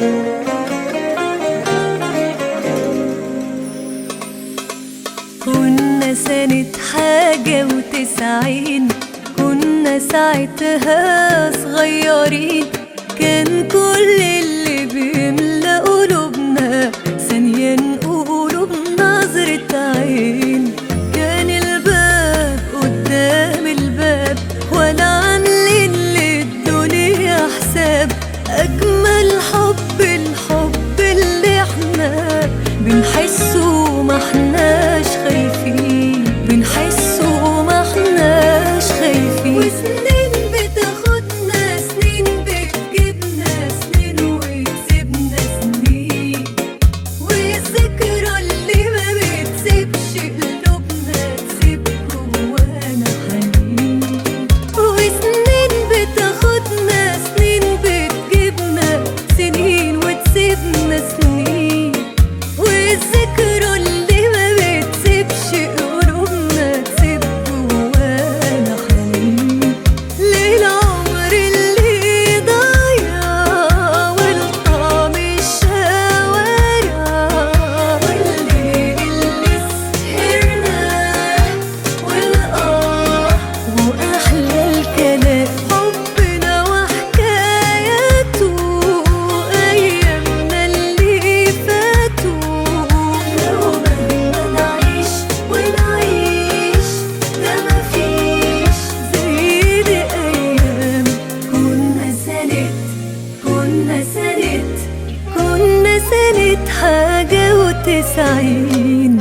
كنا سنة حاجة وتسعين كنا ساعتها صغيرين كان كل اللي بيملى قلوبنا ثانية نقوله بنظرة عين كان الباب قدام الباب ولا عاملين للدنيا حساب أجمل حب الحب اللي احنا بنحسه ما احناش خايفين بنحسه ما احناش خايفين وسنين بتاخدنا سنين بتجيبنا سنين وتسيبنا سنين والذكرى اللي ما بتسيبش قلوبنا تسيب جوانا حنين وسنين بتاخدنا سنين بتجيبنا سنين وتسيبنا سنين والذكرى اللي ما بتسيبش قلوبنا تسيب جوانا حنين للعمر اللي ضايع والطعم الشوارع والليل اللي سهرناه والآه وأحلى الكلام حبنا وحكاياته أيامنا اللي فاتوا لو مهما نعيش ونعيش ده مفيش زي دي أيام كنا سنة كنا سنة كنا سنة حاجة وتسعين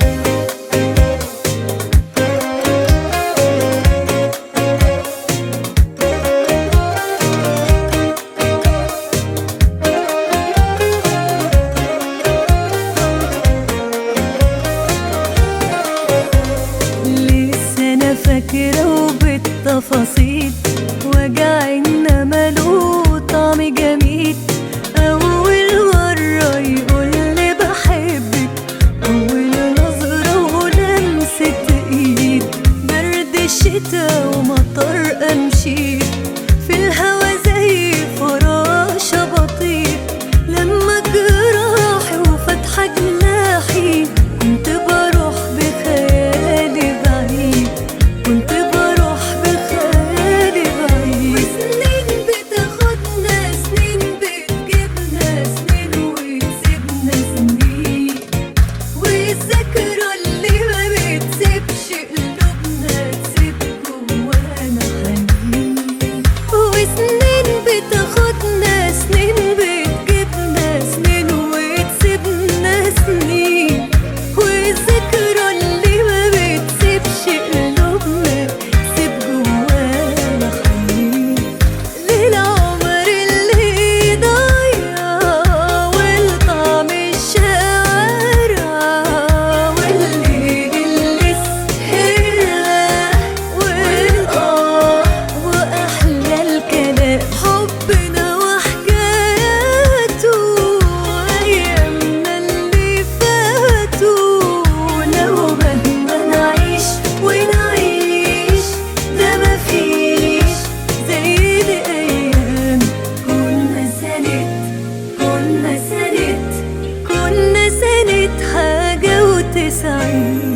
لسه انا فاكره وبالتفاصيل وجعنا ماله طعم جميل اول مره يقول لي بحبك اول نظره ولمسه ايد برد الشتا ومطر امشي في الهوا زي فراشه بطيء لما جراحي وفتحه جناحي كنت بروح بخيالي بعيد كنت بروح بخيالي بعيد وسنين بتاخدنا سنين بتجيبنا سنين وتسيبنا سنين والذكرى اللي ما بتسيبش قلوبنا تسيب جوانا حنين وسنين بتاخدنا سنين بتجيبنا سنين وتسيبنا سنين والذكرى اللي ما بتسيبش قلوبنا تسيب جوانا حنين للعمر اللي ضايع والطعم الشوارع والليل اللي سهرناه والآه وأحلى الكلام حبنا وحكاياته أيامنا اللي فاتوا لو مهما نعيش ونعيش ده مفيش زي دي أيام كنا سنة كنا سنة كنا سنة حاجة وتسعين